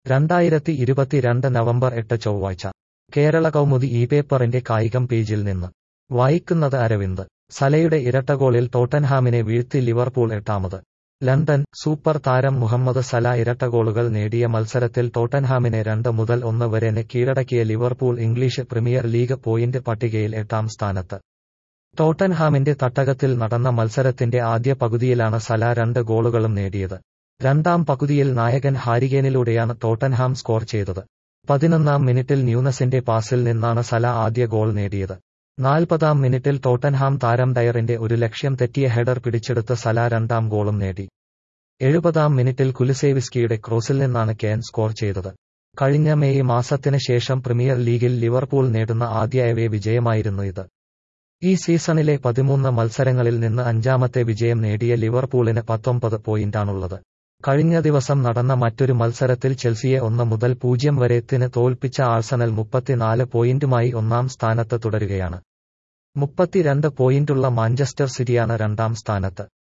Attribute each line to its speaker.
Speaker 1: രണ്ടായിരത്തി ഇരുപത്തിരണ്ട് നവംബർ എട്ട് ചൊവ്വാഴ്ച കേരള കൗമുദി ഈ പേപ്പറിന്റെ കായികം പേജിൽ നിന്ന് വായിക്കുന്നത് അരവിന്ദ് സലയുടെ ഇരട്ടഗോളിൽ ടോട്ടൻഹാമിനെ വീഴ്ത്തി ലിവർപൂൾ എട്ടാമത് ലണ്ടൻ സൂപ്പർ താരം മുഹമ്മദ് സല ഇരട്ടഗോളുകൾ നേടിയ മത്സരത്തിൽ ടോട്ടൻഹാമിനെ രണ്ട് മുതൽ ഒന്ന് വരെ കീഴടക്കിയ Liverpool English Premier League point പട്ടികയിൽ എട്ടാം സ്ഥാനത്ത് ടോട്ടൻഹാമിന്റെ തട്ടകത്തിൽ നടന്ന മത്സരത്തിന്റെ ആദ്യ പകുതിയിലാണ് സല രണ്ട് ഗോളുകളും നേടിയത് രണ്ടാം പകുതിയിൽ നായകൻ ഹാരികേനിലൂടെയാണ് ടോട്ടൻഹാം സ്കോർ ചെയ്തത് പതിനൊന്നാം മിനിറ്റിൽ ന്യൂനസിന്റെ പാസിൽ നിന്നാണ് സല ആദ്യ ഗോൾ നേടിയത് നാൽപ്പതാം മിനിറ്റിൽ ടോട്ടൻഹാം താരം ഡയറിന്റെ ഒരു ലക്ഷ്യം തെറ്റിയ ഹെഡർ പിടിച്ചെടുത്ത് സല രണ്ടാം ഗോളും നേടി എഴുപതാം മിനിറ്റിൽ കുലുസേവിസ്കിയുടെ ക്രോസിൽ നിന്നാണ് കെൻ സ്കോർ ചെയ്തത് കഴിഞ്ഞ മെയ് മാസത്തിന് ശേഷം പ്രീമിയർ ലീഗിൽ ലിവർപൂൾ നേടുന്ന ആദ്യ എവേ വിജയമായിരുന്നു ഇത് ഈ സീസണിലെ പതിമൂന്ന് മത്സരങ്ങളിൽ നിന്ന് അഞ്ചാമത്തെ വിജയം നേടിയ ലിവർപൂളിന് പത്തൊമ്പത് പോയിന്റാണുള്ളത് കഴിഞ്ഞ ദിവസം നടന്ന മറ്റൊരു മത്സരത്തിൽ ചെൽസിയെ ഒന്ന് മുതൽ പൂജ്യം വരെത്തിന് തോൽപ്പിച്ച ആഴ്സണൽ മുപ്പത്തിനാല് പോയിന്റുമായി ഒന്നാം സ്ഥാനത്ത് തുടരുകയാണ് മുപ്പത്തിരണ്ട് പോയിന്റുള്ള മാഞ്ചസ്റ്റർ സിറ്റിയാണ് രണ്ടാം സ്ഥാനത്ത്